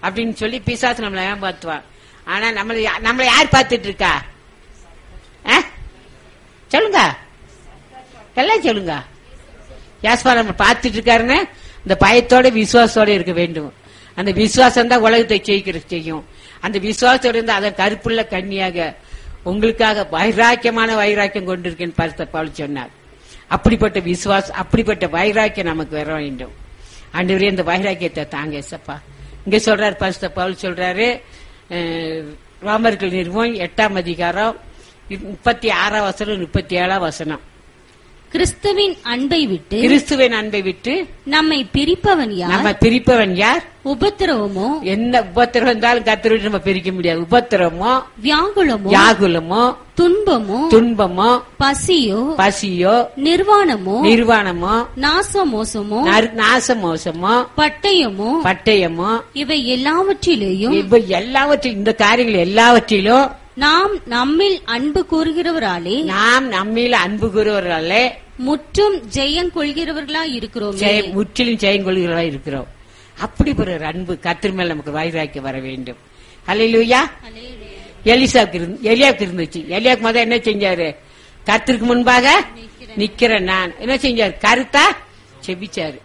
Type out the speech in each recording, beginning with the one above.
அப்படின்னு சொல்லி பிசாசு நம்மளை ஏமாத்துவான் ஆனா நம்மளை யா- நம்மளை யார் பார்த்துட்டு இருக்கா ஆ? சொல்லுங்க எல்லாம் சொல்லுங்க யாஸ்பா நம்ம பார்த்துட்டு இருக்காருன்னு இந்த பயத்தோட விசுவாசத்தோட இருக்க வேண்டும் அந்த விசுவாசம் தான் உலகத்தை ஜெயிக்கிற செய்யும் அந்த விசுவாசத்தோட இருந்து அதை கருப்புள்ள கண்ணியாக உங்களுக்காக வைராக்கியமான வைராக்கியம் கொண்டிருக்கேன்னு பரிசுத்த பவுல் சொன்னார் அப்படிப்பட்ட விசுவாசம் அப்படிப்பட்ட வைராக்கியம் நமக்கு வர வேண்டும் ஆண்டவரே இந்த வைராக்கியத்தை தாங்க ஏசப்பா இங்க சொல்றாரு பரிசுத்த பவுல் சொல்றாரு அஹ், ரோமர்கள் நிறுவனம் எட்டாம் அதிகாரம் முப்பத்தி ஆறாம் வசனம் முப்பத்தி ஏழாம் வசனம் கிறிஸ்துவின் அன்பை விட்டு கிறிஸ்துவின் அன்பை விட்டு நம்மை பிரிப்பவன் நம்ம யார் பிரிப்பவன் யார் உபத்திரவமோ என்ன உபத்திரம் இருந்தாலும் கத்தர் விட்டு நம்ம பிரிக்க முடியாது உபத்திரமோ வியாகுலமோ யாகுலமோ துன்பமோ துன்பமோ பசியோ பசியோ நிர்வாணமோ நிர்வாணமோ நாசமோசமோ நறு- நாசமோசமோ பட்டயமோ பட்டயமோ இவை எல்லாவற்றிலேயும் இவை எல்லாவற்றையும் இந்த காரியங்கள் எல்லாவற்றிலும் நாம் நம்மில் அன்பு கூறுகிறவராலே நாம் நம்மில அன்பு கூறுவர்களே முற்றும் ஜெயம் கொள்கிறவர்களா இருக்கிறோமே ஜெயம் முற்றிலும் ஜெயம் கொள்கிறவர்களா இருக்கிறோம் அப்படி ஒரு அன்பு கத்திர மேல் நமக்கு வைராக்கி வர வேண்டும் ஹalleluya எலிசாவுக்கு இருந்து எலியாவுக்கு இருந்துச்சு எலியாவுக்கு முதல்ல என்ன செஞ்சாரு கத்திற்கு முன்பாக நிக்கிறேன் நான் என்ன செஞ்சாரு கருத்தா செபிச்சாரு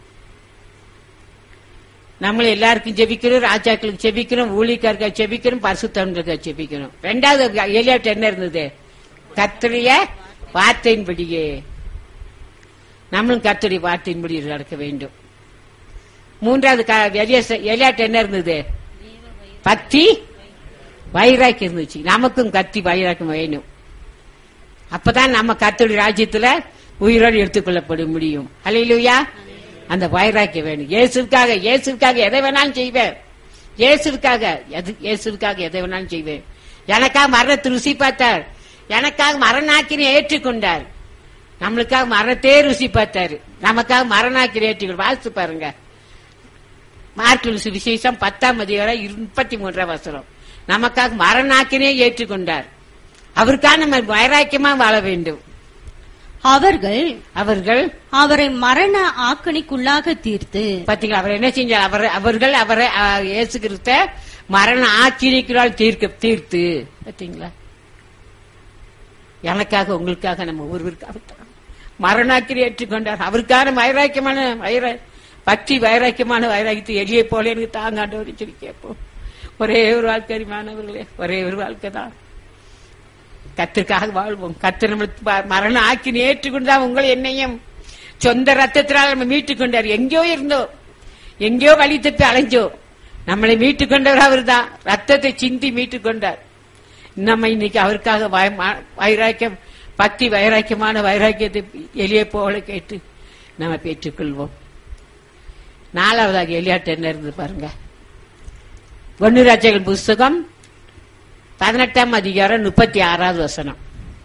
நம்மள எல்லாருக்கும் ஜெபிக்கணும் ராஜாக்களுக்கு ஜெபிக்கணும் ஊழியக்காரர்கள் ஜெபிக்கணும் பரிசுத்தவங்களுக்கு ஜெபிக்கணும் ரெண்டாவது எலியாட்டு என்ன இருந்தது கத்திரிய வார்த்தையின்படியே நம்மளும் கர்த்தருடைய வார்த்தையின்படி நடக்க வேண்டும் மூன்றாவது க- எலியாச- எலியாட்டு என்ன இருந்தது பக்தி வைராக்கி இருந்துச்சு நமக்கும் கத்தி வைராக்கியம் வேணும் அப்பதான் நம்ம கர்த்தருடைய ராஜ்யத்துல உயிரோடு எடுத்துக்கொள்ளப்பட முடியும் ஹalleluya அந்த வைராக்கியம் வேணும் இயேசுக்காக இயேசுக்காக எதை வேணாலும் செய்வேன் இயேசுக்காக எது இயேசுக்காக எதை வேணாலும் செய்வேன் எனக்காக மரணத்தை ருசி பார்த்தார் எனக்காக மரணாக்கினை ஏற்றுக்கொண்டார் நம்மளுக்காக மரணத்தே ருசி பார்த்தாரு நமக்காக மரணாக்கினை ஏற்றுக்கொண்டு வாசித்து பாருங்க மார்க்கில் சுவிசேஷம் பத்தாம் அதிகாரம் இரு- முப்பத்தி மூன்றாம் வசனம் நமக்காக மரணாக்கினே ஏற்றுக்கொண்டார் அவருக்காக நம்ம வைராக்கியமா வாழ வேண்டும் அவர்கள் அவர்கள் அவரை மரண ஆக்கணிக்குள்ளாக தீர்த்து பாத்தீங்களா அவர் என்ன செஞ்சார் அவர் அவர்கள் அவரை ஆ, இயேசு கிறிஸ்த மரண ஆச்சரியக்கிறால் தீர்க்க தீர்த்து பாத்தீங்களா எனக்காக உங்களுக்காக நம்ம ஒருவருக்காக தான் மரணாக்கிரி ஏற்றுக்கொண்டார் அவருக்கான வைராக்கியமான வைர பக்தி வைராக்கியமான வைராக்கியத்தை எளிய போல எனக்கு தாங்காண்டவர் சொல்லி கேட்போம் ஒரே ஒரு வாழ்க்கை அறிமானவர்களே ஒரே ஒரு வாழ்க்கை தான் கத்திற்காக வாழ்வோம் கத்தர் நம்மளுக்கு ப- மரணம் ஆக்கி ஏற்றுக்கொண்டுதான் உங்களை என்னையும் சொந்த ரத்தத்தினால் நம்ம மீட்டுக் கொண்டார் எங்கேயோ இருந்தோம் எங்கேயோ வழி தப்பி அலைஞ்சோம் நம்மளை மீட்டுக் கொண்டவர் அவர்தான் ரத்தத்தை சிந்தி மீட்டுக் கொண்டார் நம்ம இன்னைக்கு அவருக்காக வய- ம- வைராக்கியம் பக்தி வைராக்கியமான வைராக்கியத்தை எளிய போல கேட்டு நம்ம பெற்றுக்கொள்வோம் நாலாவதாக எலியாட்டு என்ன இருந்து பாருங்க ஒன்னு ராஜாக்கள் புஸ்தகம் பதினெட்டாம் அதிகாரம் முப்பத்தி ஆறாவது வசனம்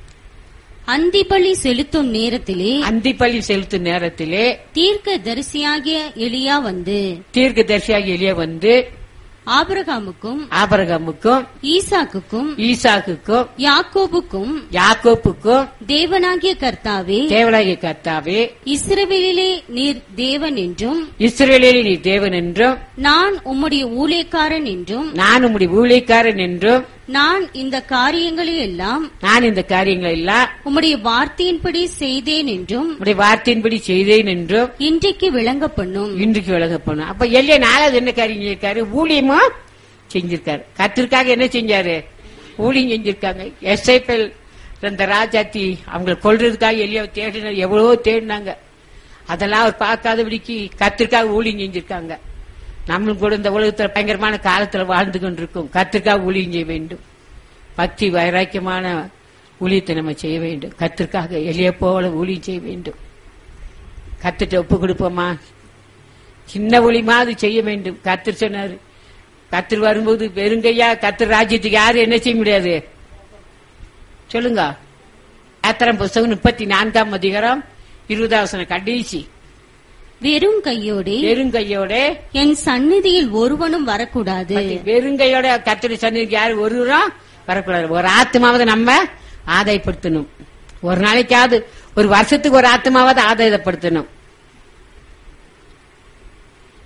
அந்திபலி செலுத்தும் நேரத்திலே அந்திப்பள்ளி செலுத்தும் நேரத்திலே தீர்க்க தரிசியாகிய எலியா வந்து தீர்க்க தரிசியாக எளிய வந்து ஆபிரகாமுக்கும் ஆபரகமுக்கும் ஈசாக்குக்கும் ஈசாக்குக்கும் யாக்கோபுக்கும் யாக்கோப்புக்கும் தேவனாகிய கர்த்தாவே தேவனாகிய கர்த்தாவே இஸ்ரவேலிலே நீர் தேவன் என்றும் இஸ்ரேலில் நீ தேவன் என்றும் நான் உம்முடைய ஊழியக்காரன் என்றும் நான் உம்முடைய ஊழியக்காரன் என்றும் நான் இந்த காரியங்களை எல்லாம் நான் இந்த காரியங்களை எல்லாம் உம்முடைய வார்த்தையின்படி செய்தேன் என்றும் உம்முடைய வார்த்தையின்படி செய்தேன் என்றும் இன்றைக்கு விளங்க பண்ணும் இன்றைக்கு விலக போனோம் அப்ப எல்லைய நாலாவது என்ன காரியம் செஞ்சிருக்காரு ஊழியமா செஞ்சிருக்காரு கத்திற்காக என்ன செஞ்சாரு ஊழியம் செஞ்சிருக்காங்க எஸ்ஐபிஎல் இந்த ராஜாத்தி அவங்களை கொல்றதுக்காக எல்லைய தேடின எவ்வளவோ தேடினாங்க அதெல்லாம் அவர் பார்க்காதபடிக்கு கத்திற்காக ஊழியம் செஞ்சிருக்காங்க நம்மளும் கூட இந்த உலகத்துல பயங்கரமான காலத்துல வாழ்ந்து கொண்டிருக்கோம் கத்திற்காக ஊழியம் செய்ய வேண்டும் பக்தி வைராக்கியமான ஊழியத்தை நம்ம செய்ய வேண்டும் கத்திற்காக எளிய போல ஊழியம் செய்ய வேண்டும் கத்துட்டு ஒப்பு கொடுப்போமா சின்ன ஒளி மாதிரி செய்ய வேண்டும் கத்தர் சொன்னாரு கத்தர் வரும்போது வெறுங்கையா கத்தர் ராஜ்யத்துக்கு யாரும் என்ன செய்ய முடியாது சொல்லுங்க யாத்திரம் புஸ்தகம் முப்பத்தி நான்காம் அதிகாரம் இருபதாவசன கடைசி வெறும் கையோடே வெறுங்கையோட என் சந்நிதியில் ஒருவனும் வரக்கூடாது வெறுங்கையோட கத்தரி சன்னிதிக்கு யாரும் ஒருவரும் வரக்கூடாது ஒரு ஆத்மாவது நம்ம ஆதாயப்படுத்தணும் ஒரு நாளைக்காவது ஒரு வருஷத்துக்கு ஒரு ஆத்மாவது ஆதாயப்படுத்தணும்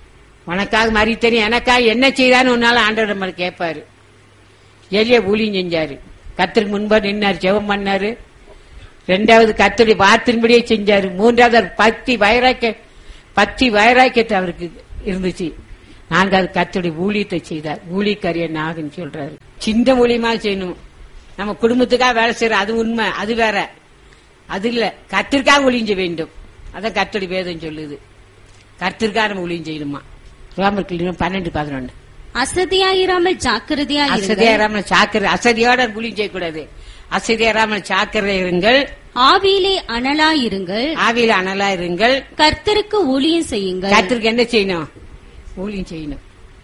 உனக்காக மறி தெரியும் எனக்காக என்ன செய்தான்னு ஒன்னாலும் ஆண்டவர் நம்ம கேட்பாரு எளிய ஊழியம் செஞ்சாரு கத்திற்கு முன்பா நின்னாரு ஜெபம் பண்ணாரு ரெண்டாவது கத்தடி வார்த்தையின்படியே செஞ்சாரு மூன்றாவது அவர் பக்தி வைராக்கிய பக்தி வைராக்கியத்தை அவருக்கு இருந்துச்சு நான்காவது கத்தடி ஊழியத்தை செய்தார் ஊழியக்காரிய நாகன் சொல்றாரு சின்ன ஊழியமா செய்யணும் நம்ம குடும்பத்துக்காக வேலை செய்யற அது உண்மை அது வேற அது இல்ல கத்திற்காக ஒளிஞ்ச வேண்டும் அதான் கத்தடி வேதம் சொல்லுது கத்திற்காக நம்ம ஒளியும் செய்யணுமா ரோமர்கள் பன்னெண்டு பதினொன்று அசதியாயிராமல் ஜாக்கிரதையாயிருங்கள் அசதியாராம சாக்கரை அசதியோட ஒளியும் செய்யக்கூடாது அசதியாராம சாக்கரை இருங்கள் ஆவியிலே அனலாயிருங்கள் ஆவியில அனலா இருங்கள் கர்த்தருக்கு ஊழியம் செய்யுங்கள் கத்திற்கு என்ன செய்யணும் ஊழியம் செய்யணும்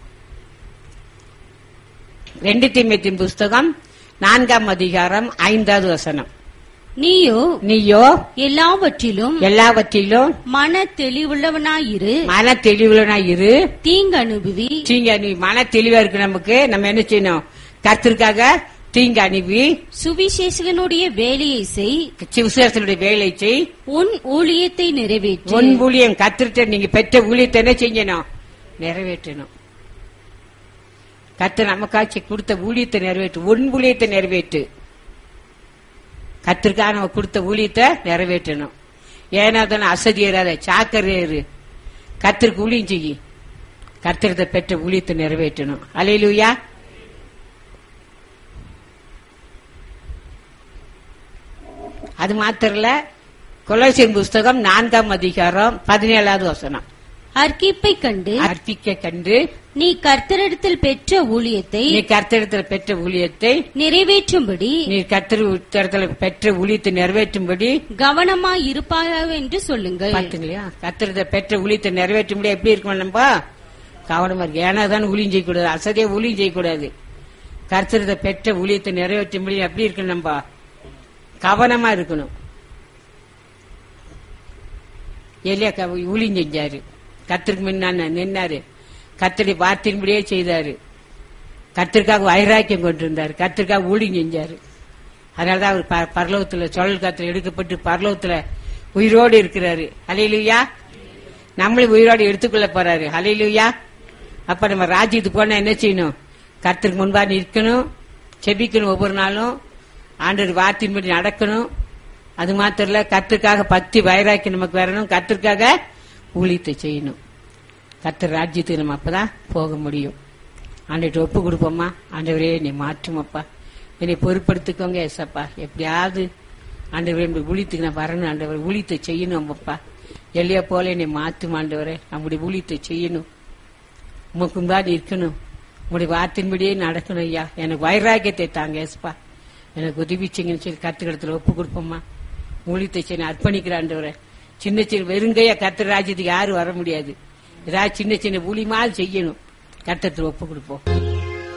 ரெண்டு தீமைத்தின் புஸ்தகம் நான்காம் அதிகாரம் ஐந்தாவது வசனம் நீயோ நீயோ எல்லாவற்றிலும் எல்லாவற்றிலும் மன தெளிவுள்ளவனாயிரு மன தெளிவுலனா இரு தீங்கு அனுபவி தீங்க நீ மன தெளிவா இருக்கு நமக்கு நம்ம என்ன செய்யணும் கத்திற்காக தீங்கு அனுப்பி சுவிசேஷகனுடைய வேலையை செய் விசுவாசனுடைய வேலை செய் உன் ஊழியத்தை நிறைவேற்று உன் ஊழியம் கத்திரிட்ட நீங்க பெற்ற ஊழியத்தை என்ன செய்யணும் நிறைவேற்றணும் கத்து நமக்காச்சு கொடுத்த ஊழியத்தை நிறைவேற்று உன் ஊழியத்தை நிறைவேற்று கத்திற்காக நம்ம கொடுத்த ஊழியத்தை நிறைவேற்றணும் ஏன்னா தானே அசதியராத சாக்கரையரு கத்திற்கு ஊழியம் செய்யி கத்திரத்தை பெற்ற ஊழியத்தை நிறைவேற்றணும் அலையிலுயா அது மாத்திரல கொலோசியன் புஸ்தகம் நான்காம் அதிகாரம் பதினேழாவது வசனம் அர்க்கிப்பை கண்டு அர்ப்பிக்க கண்டு நீ கர்த்தரிடத்தில் பெற்ற ஊழியத்தை நீ கர்த்தரிடத்தில் பெற்ற ஊழியத்தை நிறைவேற்றும்படி நீ கர்த்தரிடத்தில் பெற்ற ஊழியத்தை நிறைவேற்றும்படி கவனமாய் இருப்பாயாக என்று சொல்லுங்கள் பாத்தீங்களா கர்த்தரிடத்தில் பெற்ற ஊழியத்தை நிறைவேற்றும்படி எப்படி இருக்கணும் நம்ம கவனமா இருக்கு ஏன்னா தான் ஊழியம் செய்யக்கூடாது அசதியா ஊழியம் செய்யக்கூடாது கர்த்தரிடத்தை பெற்ற ஊழியத்தை நிறைவேற்றும்படி எப்படி இருக்கணும் நம்ம கவனமா இருக்கணும் எலியா க- ஊழியம் செஞ்சாரு கத்திற்கு முன்னான நின்னாரு கத்தடி வார்த்தையின்படியே செய்தாரு கத்திற்காக வைராக்கியம் கொண்டிருந்தாரு கத்திற்காக ஊழியம் செஞ்சாரு அதனாலதான் அவர் ப- பரலோகத்துல சொல் காத்துல எடுக்கப்பட்டு பரலோகத்துல உயிரோடு இருக்கிறாரு அலையிலுயா நம்மளும் உயிரோடு எடுத்துக்கொள்ள போறாரு அலையிலுயா அப்ப நம்ம ராஜ்யத்துக்கு போனா என்ன செய்யணும் கர்த்தருக்கு முன்பா நிற்கணும் செபிக்கணும் ஒவ்வொரு நாளும் ஆண்டவர் வார்த்தையின்படி நடக்கணும் அது மாத்திரம் இல்ல கத்திற்காக பக்தி வைராக்கி நமக்கு வரணும் கத்திற்காக ஊழியத்தை செய்யணும் கர்த்தர் ராஜ்யத்துக்கு நம்ம அப்பதான் போக முடியும் ஆண்டவர்கிட்ட ஒப்பு கொடுப்போம்மா ஆண்டவரே நீ மாற்றுமப்பா என்னை பொறுப்படுத்திக்கோங்க ஏசப்பா எப்படியாவது ஆண்டவரே என்னுடைய ஊழியத்துக்கு நான் வரணும் ஆண்டவர் ஊழியத்தை செய்யணும் அப்பா எல்லையா போல என்னை மாற்றும் ஆண்டவரே நம்முடைய ஊழியத்தை செய்யணும் உமக்கு தான் இருக்கணும் உங்களுடைய வார்த்தையின்படியே நடக்கணும் ஐயா எனக்கு வைராக்கியத்தை தாங்க ஏசப்பா எனக்கு உதவி செய்யுங்கன்னு சொல்லி கத்துக்கிடத்துல ஒப்பு கொடுப்போம்மா ஊழியத்தை செய்ய அர்ப்பணிக்கிற ஆண்டவரே சின்ன சின்ன வெறுங்கையா கத்திர ராஜ்யத்துக்கு யாரும் வர முடியாது ஏதாவது சின்ன சின்ன ஊழியமாவது செய்யணும் கத்தத்தில் ஒப்பு கொடுப்போம்